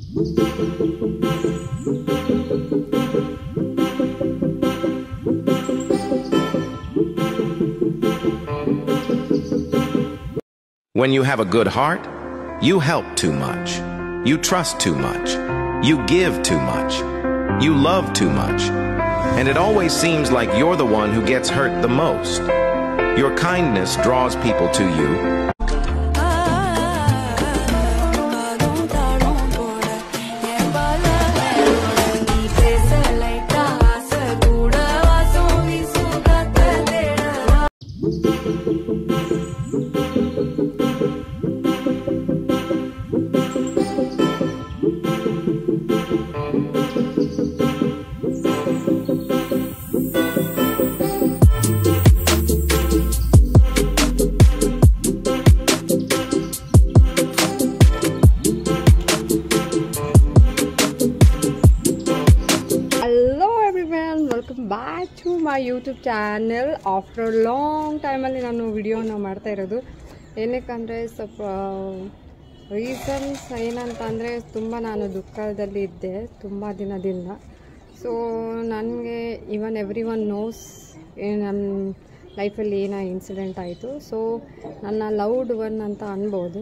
When you have a good heart, you help too much. You trust too much. You give too much. You love too much. And it always seems like you're the one who gets hurt the most. Your kindness draws people to you, காதும் தாளம் போட என் பாலோட நீ பேச லைட்டா ஆசை கூட வாசம் வீசும் காத்த தேடலாம் hello everyone welcome back to my YouTube channel after long ಟೈಮಲ್ಲಿ ನಾನು ವಿಡಿಯೋನ ಮಾಡ್ತಾ ಇರೋದು ಏನಕ್ಕಂದರೆ ಸ್ವಲ್ಪ ರೀಸನ್ಸ್ ಏನಂತ ಅಂದರೆ ತುಂಬ ನಾನು ದುಃಖದಲ್ಲಿ ಇದ್ದೆ ತುಂಬ ದಿನದಿಂದ ಸೊ ನನಗೆ ಇವನ್ ಎವ್ರಿ ಒನ್ ನೋಸ್ ನನ್ನ ಲೈಫಲ್ಲಿ ಏನೋ ಇನ್ಸಿಡೆಂಟ್ ಆಯಿತು ಸೊ ನನ್ನ ಲವ್ಡ್ ಒನ್ ಅಂತ ಅನ್ಬೋದು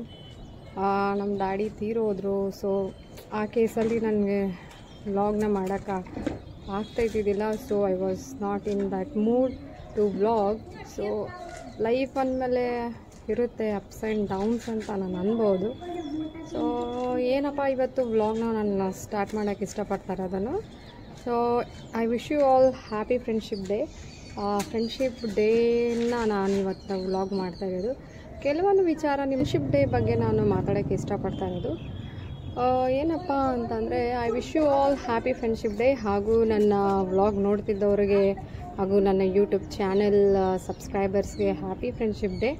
ನಮ್ಮ ಡ್ಯಾಡಿ ತೀರೋದ್ರು ಸೊ ಆ ಕೇಸಲ್ಲಿ ನನಗೆ ವ್ಲಾಗ್ನ ಮಾಡೋಕ್ಕೆ ಆಗ್ತಾ ಇದ್ದಿದ್ದಿಲ್ಲ so I was not in that mood to vlog so life ಅಂದಮೇಲೆ ಇರುತ್ತೆ ಅಪ್ಸ್ ಆ್ಯಂಡ್ ಡೌನ್ಸ್ ಅಂತ ನಾನು ಅನ್ಬೋದು ಸೊ ಏನಪ್ಪ ಇವತ್ತು ವ್ಲಾಗ್ನ ನಾನು ಸ್ಟಾರ್ಟ್ ಮಾಡೋಕ್ಕೆ ಇಷ್ಟಪಡ್ತಾ ಇರೋದನ್ನು so I wish you all happy friendship day friendship ಡೇನ ನಾನು ಇವತ್ತು ವ್ಲಾಗ್ ಮಾಡ್ತಾ ಇರೋದು ಕೆಲವೊಂದು ವಿಚಾರ ಫ್ರೆಂಡ್ಶಿಪ್ ಡೇ ಬಗ್ಗೆ ನಾನು ಮಾತಾಡೋಕ್ಕೆ ಇಷ್ಟಪಡ್ತಾ ಇರೋದು ಆ, ಏನಪ್ಪ ಅಂತಂದರೆ I wish you all happy friendship day ಹಾಗೂ ನನ್ನ ವ್ಲಾಗ್ ನೋಡ್ತಿದ್ದವರಿಗೆ ಹಾಗೂ ನನ್ನ ಯೂಟ್ಯೂಬ್ ಚಾನೆಲ್ ಸಬ್ಸ್ಕ್ರೈಬರ್ಸ್ಗೆ ಹ್ಯಾಪಿ ಫ್ರೆಂಡ್ಶಿಪ್ ಡೇ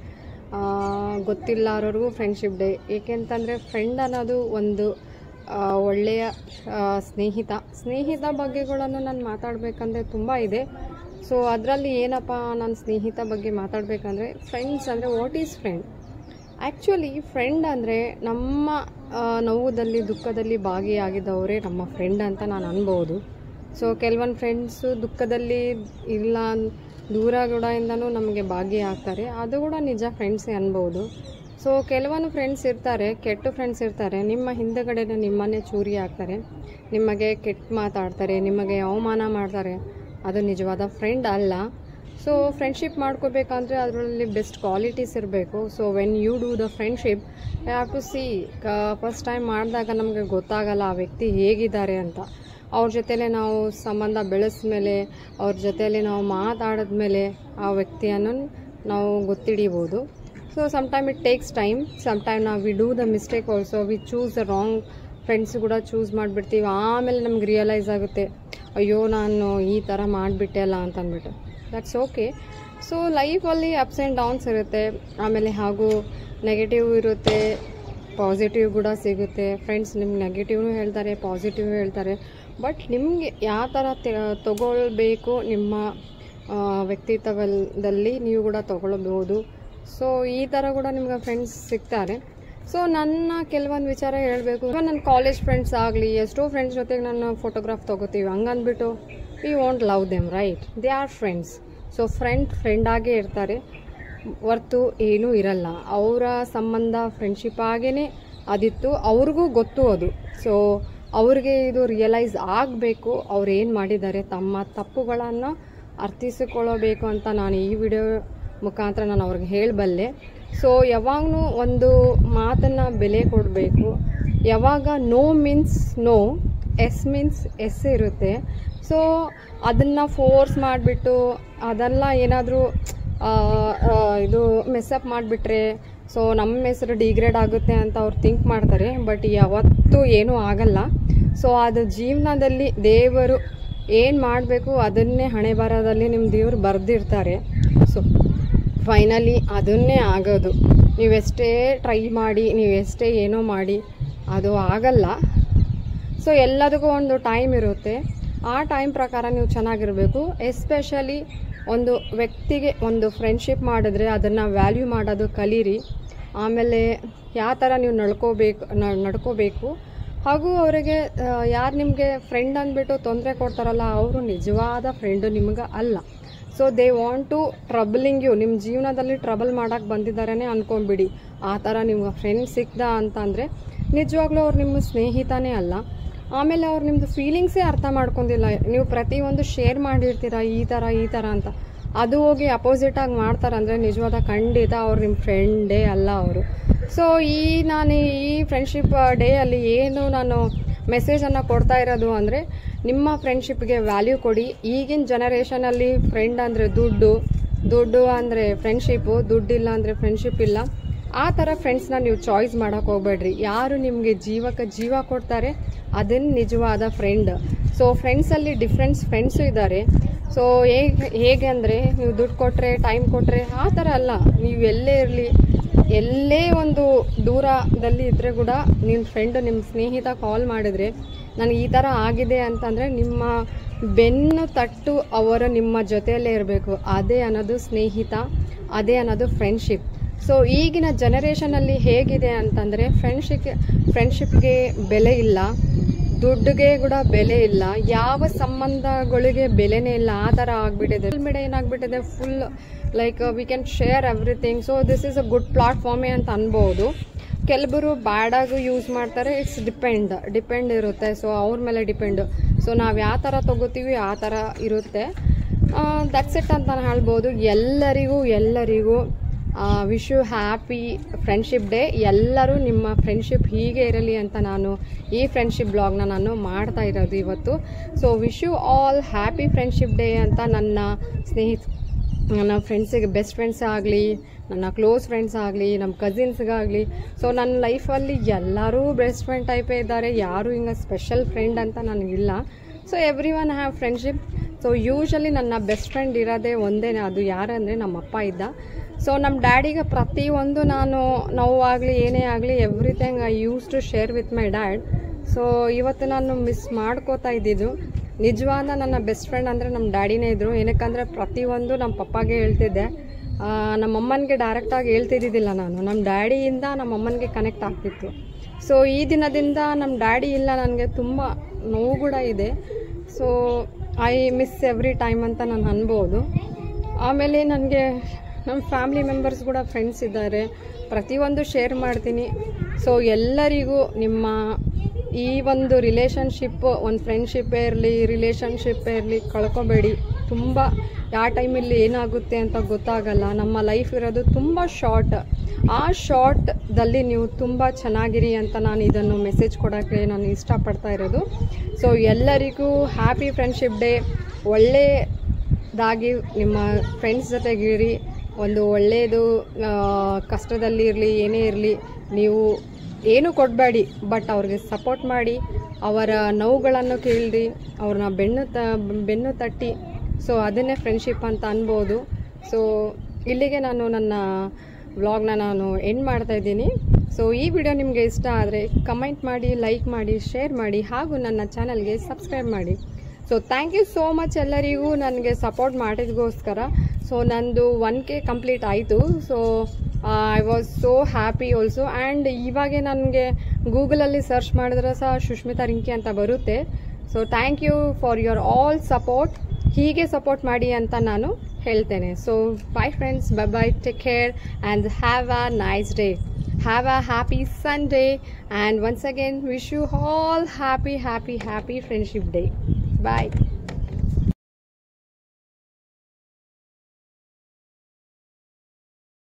ಗೊತ್ತಿಲ್ಲರೋರಿಗೂ ಫ್ರೆಂಡ್ಶಿಪ್ ಡೇ ಏಕೆಂತಂದರೆ ಫ್ರೆಂಡ್ ಅನ್ನೋದು ಒಂದು ಆ, ಒಳ್ಳೆಯ ಆ, ಸ್ನೇಹಿತ ಸ್ನೇಹಿತ ಬಗ್ಗೆಗಳನ್ನು ನಾನು ಮಾತಾಡಬೇಕಂದ್ರೆ ತುಂಬ ಇದೆ ಸೊ ಅದರಲ್ಲಿ ಏನಪ್ಪ ನಾನು ಸ್ನೇಹಿತ ಬಗ್ಗೆ ಮಾತಾಡಬೇಕಂದ್ರೆ ಫ್ರೆಂಡ್ಸ್ ಅಂದರೆ what is friend actually friend ಅಂದರೆ ನಮ್ಮ ಆ, ನೋವುದಲ್ಲಿ ದುಃಖದಲ್ಲಿ ಭಾಗಿಯಾಗಿದ್ದವರೇ ನಮ್ಮ ಫ್ರೆಂಡ್ ಅಂತ ನಾನು ಅನ್ಬೋದು ಸೊ ಕೆಲವೊಂದು ಫ್ರೆಂಡ್ಸು ದುಃಖದಲ್ಲಿ ಇಲ್ಲ ಅನ್- ದೂರ ಕೂಡಯಿಂದನೂ ನಮಗೆ ಭಾಗಿಯಾಗ್ತಾರೆ ಅದು ಕೂಡ ನಿಜ ಫ್ರೆಂಡ್ಸೇ ಅನ್ಬೋದು ಸೊ ಕೆಲವೊಂದು ಫ್ರೆಂಡ್ಸ್ ಇರ್ತಾರೆ ಕೆಟ್ಟ ಫ್ರೆಂಡ್ಸ್ ಇರ್ತಾರೆ ನಿಮ್ಮ ಹಿಂದೆಗಡೆನೇ ನಿಮ್ಮನ್ನೇ ಚೂರಿ ಹಾಕ್ತಾರೆ ನಿಮಗೆ ಕೆಟ್ಟ ಮಾತಾಡ್ತಾರೆ ನಿಮಗೆ ಅವಮಾನ ಮಾಡ್ತಾರೆ ಅದು ನಿಜವಾದ ಫ್ರೆಂಡ್ ಅಲ್ಲ ಸೊ ಫ್ರೆಂಡ್ಶಿಪ್ ಮಾಡ್ಕೋಬೇಕಂದ್ರೆ ಅದರಲ್ಲಿ ಬೆಸ್ಟ್ ಕ್ವಾಲಿಟೀಸ್ ಇರಬೇಕು so when you do the friendship you have to see first time ಮಾಡಿದಾಗ ನಮಗೆ ಗೊತ್ತಾಗಲ್ಲ ಆ ವ್ಯಕ್ತಿ ಹೇಗಿದ್ದಾರೆ ಅಂತ ಅವ್ರ ಜೊತೆಲೇ ನಾವು ಸಂಬಂಧ ಬೆಳೆಸ್ಮೇಲೆ ಅವ್ರ ಜೊತೆಯಲ್ಲಿ ನಾವು ಮಾತಾಡಿದ್ಮೇಲೆ ಆ ವ್ಯಕ್ತಿಯನ್ನು ನಾವು ಗೊತ್ತಿಡಿಬೋದು so sometime it takes time sometime ನಾವು we do the mistake also we choose the wrong friends ಕೂಡ ಚೂಸ್ ಮಾಡಿಬಿಡ್ತೀವಿ ಆಮೇಲೆ ನಮ್ಗೆ ರಿಯಲೈಸ್ ಆಗುತ್ತೆ ಅಯ್ಯೋ ನಾನು ಈ ಥರ ಮಾಡಿಬಿಟ್ಟೆ ಅಲ್ಲ ಅಂತ ಅಂದ್ಬಿಟ್ಟು ದಟ್ಸ್ ಓಕೆ ಸೊ ಲೈಫಲ್ಲಿ ಅಪ್ಸ್ ಆ್ಯಂಡ್ ಡೌನ್ಸ್ ಇರುತ್ತೆ ಆಮೇಲೆ ಹಾಗೂ ನೆಗೆಟಿವ್ ಇರುತ್ತೆ ಪಾಸಿಟಿವ್ ಕೂಡ ಸಿಗುತ್ತೆ ಫ್ರೆಂಡ್ಸ್ ನಿಮ್ಗೆ ನೆಗೆಟಿವ್ನು ಹೇಳ್ತಾರೆ ಪಾಸಿಟಿವ್ ಹೇಳ್ತಾರೆ ಬಟ್ ನಿಮಗೆ ಯಾವ ಥರ ತಗೊಳ್ಬೇಕು ನಿಮ್ಮ ಆ, ವ್ಯಕ್ತಿತ್ವದಲ್ಲಿ ನೀವು ಕೂಡ ತಗೊಳ್ಬೋದು ಸೊ ಈ ಥರ ಕೂಡ ನಿಮ್ಗೆ ಫ್ರೆಂಡ್ಸ್ ಸಿಗ್ತಾರೆ ಸೊ ನನ್ನ ಕೆಲವೊಂದು ವಿಚಾರ ಹೇಳಬೇಕು ಇವಾಗ ನನ್ನ ಕಾಲೇಜ್ ಫ್ರೆಂಡ್ಸ್ ಆಗಲಿ ಎಷ್ಟೋ ಫ್ರೆಂಡ್ಸ್ ಜೊತೆಗೆ ನಾನು ಫೋಟೋಗ್ರಾಫ್ ತೊಗೋತೀವಿ ಹಂಗಂದ್ಬಿಟ್ಟು we want love them right they are friends so friend ಫ್ರೆಂಡಾಗೇ ಇರ್ತಾರೆ ಹೊರ್ತು ಏನೂ ಇರಲ್ಲ ಅವರ ಸಂಬಂಧ ಫ್ರೆಂಡ್ಶಿಪ್ ಆಗೇ ಅದಿತ್ತು ಅವ್ರಿಗೂ ಗೊತ್ತು ಅದು ಸೊ ಅವ್ರಿಗೆ ಇದು ರಿಯಲೈಸ್ ಆಗಬೇಕು ಅವ್ರು ಏನು ಮಾಡಿದ್ದಾರೆ ತಮ್ಮ ತಪ್ಪುಗಳನ್ನು ಅರ್ಥಿಸಿಕೊಳ್ಳಬೇಕು ಅಂತ ನಾನು ಈ ವಿಡಿಯೋ ಮುಖಾಂತರ ನಾನು ಅವ್ರಿಗೆ ಹೇಳಬಲ್ಲೆ ಸೊ ಯಾವಾಗಲೂ ಒಂದು ಮಾತನ್ನು ಬೆಲೆ ಕೊಡಬೇಕು ಯಾವಾಗ no means no yes means yes ಇರುತ್ತೆ ಸೊ ಅದನ್ನು ಫೋರ್ಸ್ ಮಾಡಿಬಿಟ್ಟು ಅದೆಲ್ಲ ಏನಾದರೂ ಇದು ಮೆಸ್ಅಪ್ ಮಾಡಿಬಿಟ್ರೆ ಸೊ ನಮ್ಮ ಹೆಸರು ಡಿಗ್ರೇಡ್ ಆಗುತ್ತೆ ಅಂತ ಅವ್ರು ಥಿಂಕ್ ಮಾಡ್ತಾರೆ ಬಟ್ ಯಾವತ್ತೂ ಏನೂ ಆಗಲ್ಲ ಸೊ ಅದು ಜೀವನದಲ್ಲಿ ದೇವರು ಏನು ಮಾಡಬೇಕು ಅದನ್ನೇ ಹಣೆ ಬರದಲ್ಲಿ ನಿಮ್ಮ ದೇವರು ಬರೆದಿರ್ತಾರೆ ಸೊ ಫೈನಲಿ ಅದನ್ನೇ ಆಗೋದು ನೀವೆಷ್ಟೇ ಟ್ರೈ ಮಾಡಿ ನೀವೆಷ್ಟೇ ಏನೋ ಮಾಡಿ ಅದು ಆಗಲ್ಲ ಸೊ ಎಲ್ಲದಕ್ಕೂ ಒಂದು ಟೈಮ್ ಇರುತ್ತೆ ಆ ಟೈಮ್ ಪ್ರಕಾರ ನೀವು ಚೆನ್ನಾಗಿರಬೇಕು ಎಸ್ಪೆಷಲಿ ಒಂದು ವ್ಯಕ್ತಿಗೆ ಒಂದು ಫ್ರೆಂಡ್ಶಿಪ್ ಮಾಡಿದ್ರೆ ಅದನ್ನು ವ್ಯಾಲ್ಯೂ ಮಾಡೋದು ಕಲೀರಿ ಆಮೇಲೆ ಯಾವ ಥರ ನೀವು ನಡ್ಕೋಬೇಕು ನ- ನಡ್ಕೋಬೇಕು ಹಾಗೂ ಅವರಿಗೆ ಯಾರು ನಿಮಗೆ ಫ್ರೆಂಡ್ ಅಂದ್ಬಿಟ್ಟು ತೊಂದರೆ ಕೊಡ್ತಾರಲ್ಲ ಅವರು ನಿಜವಾದ ಫ್ರೆಂಡು ನಿಮ್ಗೆ ಅಲ್ಲ so they want to troubling you ನಿಮ್ಮ ಜೀವನದಲ್ಲಿ ಟ್ರಬಲ್ ಮಾಡೋಕ್ಕೆ ಬಂದಿದ್ದಾರೇ ಅನ್ಕೊಂಬಿಡಿ ಆ ಥರ ನಿಮ್ಗೆ ಫ್ರೆಂಡ್ ಸಿಕ್ದ ಅಂತಂದರೆ ನಿಜವಾಗ್ಲೂ ಅವ್ರು ನಿಮ್ಮ ಸ್ನೇಹಿತನೇ ಅಲ್ಲ ಆಮೇಲೆ ಅವ್ರು ನಿಮ್ಮದು ಫೀಲಿಂಗ್ಸೇ ಅರ್ಥ ಮಾಡ್ಕೊಂಡಿಲ್ಲ ನೀವು ಪ್ರತಿಯೊಂದು ಶೇರ್ ಮಾಡಿರ್ತೀರ ಈ ಥರ ಈ ಥರ ಅಂತ ಅದು ಹೋಗಿ ಅಪೋಸಿಟಾಗಿ ಮಾಡ್ತಾರಂದರೆ ನಿಜವಾದ ಖಂಡಿತ ಅವ್ರು ನಿಮ್ಮ ಫ್ರೆಂಡೇ ಅಲ್ಲ ಅವರು ಸೊ ಈ ನಾನು ಈ ಫ್ರೆಂಡ್ಶಿಪ್ ಡೇ ಅಲ್ಲಿ ಏನು ನಾನು ಮೆಸೇಜನ್ನು ಕೊಡ್ತಾ ಇರೋದು ಅಂದರೆ ನಿಮ್ಮ ಫ್ರೆಂಡ್ಶಿಪ್ಗೆ ವ್ಯಾಲ್ಯೂ ಕೊಡಿ ಈಗಿನ ಜನರೇಷನಲ್ಲಿ ಫ್ರೆಂಡ್ ಅಂದರೆ ದುಡ್ಡು ದುಡ್ಡು ಅಂದರೆ ಫ್ರೆಂಡ್ಶಿಪ್ಪು ದುಡ್ಡಿಲ್ಲ ಅಂದರೆ ಫ್ರೆಂಡ್ಶಿಪ್ ಇಲ್ಲ ಆ ಥರ ಫ್ರೆಂಡ್ಸ್ನ ನೀವು ಚಾಯ್ಸ್ ಮಾಡೋಕೆ ಹೋಗ್ಬೇಡ್ರಿ ಯಾರು ನಿಮಗೆ ಜೀವಕ್ಕೆ ಜೀವ ಕೊಡ್ತಾರೆ ಅದನ್ನು ನಿಜವಾದ ಫ್ರೆಂಡ್ ಸೊ ಫ್ರೆಂಡ್ಸಲ್ಲಿ ಡಿಫ್ರೆಂಟ್ಸ್ ಫ್ರೆಂಡ್ಸು ಇದ್ದಾರೆ ಸೊ ಹೇಗೆ ಹೇಗೆ ಅಂದರೆ ನೀವು ದುಡ್ಡು ಕೊಟ್ಟರೆ ಟೈಮ್ ಕೊಟ್ಟರೆ ಆ ಥರ ಅಲ್ಲ ನೀವು ಎಲ್ಲೇ ಇರಲಿ ಎಲ್ಲೇ ಒಂದು ದೂರದಲ್ಲಿ ಇದ್ದರೆ ಕೂಡ ನಿಮ್ಮ ಫ್ರೆಂಡ್ ನಿಮ್ಮ ಸ್ನೇಹಿತ ಕಾಲ್ ಮಾಡಿದರೆ ನನಗೆ ಈ ಥರ ಆಗಿದೆ ಅಂತಂದರೆ ನಿಮ್ಮ ಬೆನ್ನು ತಟ್ಟು ಅವರು ನಿಮ್ಮ ಜೊತೆಯಲ್ಲೇ ಇರಬೇಕು ಅದೇ ಅನ್ನೋದು ಸ್ನೇಹಿತ ಅದೇ ಅನ್ನೋದು ಫ್ರೆಂಡ್ಶಿಪ್ ಸೊ ಈಗಿನ ಜನರೇಷನಲ್ಲಿ ಹೇಗಿದೆ ಅಂತಂದರೆ ಫ್ರೆಂಡ್ಶಿಪ್ ಫ್ರೆಂಡ್ಶಿಪ್ಗೆ ಬೆಲೆ ಇಲ್ಲ ದುಡ್ಡಿಗೆ ಕೂಡ ಬೆಲೆ ಇಲ್ಲ ಯಾವ ಸಂಬಂಧಗಳಿಗೆ ಬೆಲೆನೇ ಇಲ್ಲ ಆ ಥರ ಆಗಿಬಿಟ್ಟಿದೆ ಸೋಷಿಯಲ್ ಮೀಡಿಯಾ ಏನಾಗ್ಬಿಟ್ಟಿದೆ full like we can share everything so this is a good ಪ್ಲಾಟ್ಫಾರ್ಮೇ ಅಂತ ಅನ್ಬೋದು ಕೆಲವರು ಬ್ಯಾಡಾಗಿ ಯೂಸ್ ಮಾಡ್ತಾರೆ ಇಟ್ಸ್ ಡಿಪೆಂಡ್ ಡಿಪೆಂಡ್ ಇರುತ್ತೆ ಸೊ ಅವ್ರ ಮೇಲೆ ಡಿಪೆಂಡು ಸೊ ನಾವು ಯಾವ ಥರ ತೊಗೋತೀವಿ ಆ ಥರ ಇರುತ್ತೆ ದಟ್ಸ್ ಇಟ್ ಅಂತ ನಾನು ಹೇಳ್ಬೋದು ಎಲ್ಲರಿಗೂ ಎಲ್ಲರಿಗೂ wish you happy friendship day ಎಲ್ಲರೂ ನಿಮ್ಮ ಫ್ರೆಂಡ್ಶಿಪ್ ಹೀಗೆ ಇರಲಿ ಅಂತ ನಾನು ಈ ಫ್ರೆಂಡ್ಶಿಪ್ ಬ್ಲಾಗ್ನ ನಾನು ಮಾಡ್ತಾ ಇರೋದು ಇವತ್ತು so wish you all happy friendship day ಅಂತ ನನ್ನ ಸ್ನೇಹಿತ ನನ್ನ ಫ್ರೆಂಡ್ಸಿಗೆ ಬೆಸ್ಟ್ ಫ್ರೆಂಡ್ಸ್ ಆಗಲಿ ನನ್ನ ಕ್ಲೋಸ್ ಫ್ರೆಂಡ್ಸ್ ಆಗಲಿ ನಮ್ಮ ಕಸಿನ್ಸ್ಗಾಗಲಿ ಸೊ ನನ್ನ ಲೈಫಲ್ಲಿ ಎಲ್ಲರೂ ಬೆಸ್ಟ್ ಫ್ರೆಂಡ್ ಟೈಪೇ ಇದ್ದಾರೆ ಯಾರೂ ಹಿಂಗೆ ಸ್ಪೆಷಲ್ ಫ್ರೆಂಡ್ ಅಂತ ನನಗಿಲ್ಲ so every one have friendship so usually ನನ್ನ ಬೆಸ್ಟ್ ಫ್ರೆಂಡ್ ಇರೋದೇ ಒಂದೇ ಅದು ಯಾರಂದರೆ ನಮ್ಮ ಅಪ್ಪ ಇದ್ದ ಸೊ ನಮ್ಮ ಡ್ಯಾಡಿಗೆ ಪ್ರತಿಯೊಂದು ನಾನು ನೋವಾಗಲಿ ಏನೇ ಆಗಲಿ everything I use to share with my dad so ಇವತ್ತು ನಾನು ಮಿಸ್ ಮಾಡ್ಕೋತಾ ಇದ್ದಿದ್ದು ನಿಜವಾದ ನನ್ನ ಬೆಸ್ಟ್ ಫ್ರೆಂಡ್ ಅಂದರೆ ನಮ್ಮ ಡ್ಯಾಡಿನೇ ಇದ್ದರು ಏನಕ್ಕಂದರೆ ಪ್ರತಿಯೊಂದು ನಮ್ಮ ಪಪ್ಪಾಗೆ ಹೇಳ್ತಿದ್ದೆ ಆ, ನಮ್ಮ ಅಮ್ಮನಿಗೆ ಡೈರೆಕ್ಟಾಗಿ ಹೇಳ್ತಿದ್ದಿದ್ದಿಲ್ಲ ನಾನು ನಮ್ಮ ಡ್ಯಾಡಿಯಿಂದ ನಮ್ಮ ಅಮ್ಮನಿಗೆ ಕನೆಕ್ಟ್ ಆಗ್ತಿತ್ತು ಸೊ ಈ ದಿನದಿಂದ ನಮ್ಮ ಡ್ಯಾಡಿ ಇಲ್ಲ ನನಗೆ ತುಂಬ ನೋವು ಕೂಡ ಇದೆ so I miss every time ಅಂತ ನಾನು ಅನ್ಬೋದು ಆಮೇಲೆ ನನಗೆ ನಮ್ಮ ಫ್ಯಾಮ್ಲಿ ಮೆಂಬರ್ಸ್ ಕೂಡ ಫ್ರೆಂಡ್ಸ್ ಇದ್ದಾರೆ ಪ್ರತಿಯೊಂದು ಶೇರ್ ಮಾಡ್ತೀನಿ ಸೊ ಎಲ್ಲರಿಗೂ ನಿಮ್ಮ ಈ ಒಂದು ರಿಲೇಷನ್ಶಿಪ್ ಒಂದು ಫ್ರೆಂಡ್ಶಿಪ್ಪೇ ಇರಲಿ ರಿಲೇಷನ್ಶಿಪ್ಪೇ ಇರಲಿ ಕಳ್ಕೊಬೇಡಿ ತುಂಬ ಯಾವ ಟೈಮಲ್ಲಿ ಏನಾಗುತ್ತೆ ಅಂತ ಗೊತ್ತಾಗಲ್ಲ ನಮ್ಮ ಲೈಫ್ ಇರೋದು ತುಂಬ ಶಾರ್ಟ್ ಆ ಶಾರ್ಟ್ದಲ್ಲಿ ನೀವು ತುಂಬ ಚೆನ್ನಾಗಿರಿ ಅಂತ ನಾನು ಇದನ್ನು ಮೆಸೇಜ್ ಕೊಡೋಕ್ಕೆ ನಾನು ಇಷ್ಟಪಡ್ತಾ ಇರೋದು ಸೊ ಎಲ್ಲರಿಗೂ ಹ್ಯಾಪಿ ಫ್ರೆಂಡ್ಶಿಪ್ ಡೇ ಒಳ್ಳೆಯದಾಗಿ ನಿಮ್ಮ ಫ್ರೆಂಡ್ಸ್ ಜೊತೆಗಿರಿ ಒಂದು ಒಳ್ಳೆಯದು ಕಷ್ಟದಲ್ಲಿ ಇರಲಿ ಏನೇ ಇರಲಿ ನೀವು ಏನು ಕೊಡಬೇಡಿ ಬಟ್ ಅವ್ರಿಗೆ ಸಪೋರ್ಟ್ ಮಾಡಿ ಅವರ ನೋವುಗಳನ್ನು ಕೇಳಿರಿ ಅವ್ರನ್ನ ಬೆನ್ನು ತ ಬೆನ್ನು ತಟ್ಟಿ ಸೊ ಅದನ್ನೇ ಫ್ರೆಂಡ್ಶಿಪ್ ಅಂತ ಅನ್ಬೋದು ಸೊ ಇಲ್ಲಿಗೆ ನಾನು ನನ್ನ ವ್ಲಾಗ್ನ ನಾನು ಎಂಡ್ ಮಾಡ್ತಾ ಇದ್ದೀನಿ ಸೊ ಈ ವಿಡಿಯೋ ನಿಮಗೆ ಇಷ್ಟ ಆದರೆ ಕಮೆಂಟ್ ಮಾಡಿ ಲೈಕ್ ಮಾಡಿ ಶೇರ್ ಮಾಡಿ ಹಾಗೂ ನನ್ನ ಚಾನಲ್ಗೆ ಸಬ್ಸ್ಕ್ರೈಬ್ ಮಾಡಿ so thank you so much ಎಲ್ಲರಿಗೂ ನನಗೆ ಸಪೋರ್ಟ್ ಮಾಡಿದಗೋಸ್ಕರ ಸೊ ನಂದು ಒನ್ ಕೆ ಕಂಪ್ಲೀಟ್ ಆಯಿತು so I was so happy also and ಇವಾಗೆ ನನಗೆ ಗೂಗಲಲ್ಲಿ ಸರ್ಚ್ ಮಾಡಿದ್ರೆ ಸಹ ಸುಷ್ಮಿತಾ ರಿಂಕಿ ಅಂತ ಬರುತ್ತೆ so thank you for your all support ಹೀಗೆ ಸಪೋರ್ಟ್ ಮಾಡಿ ಅಂತ ನಾನು ಹೇಳ್ತೇನೆ so bye friends bye bye take care and have a nice day have a happy Sunday and once again wish you all happy happy happy friendship day bye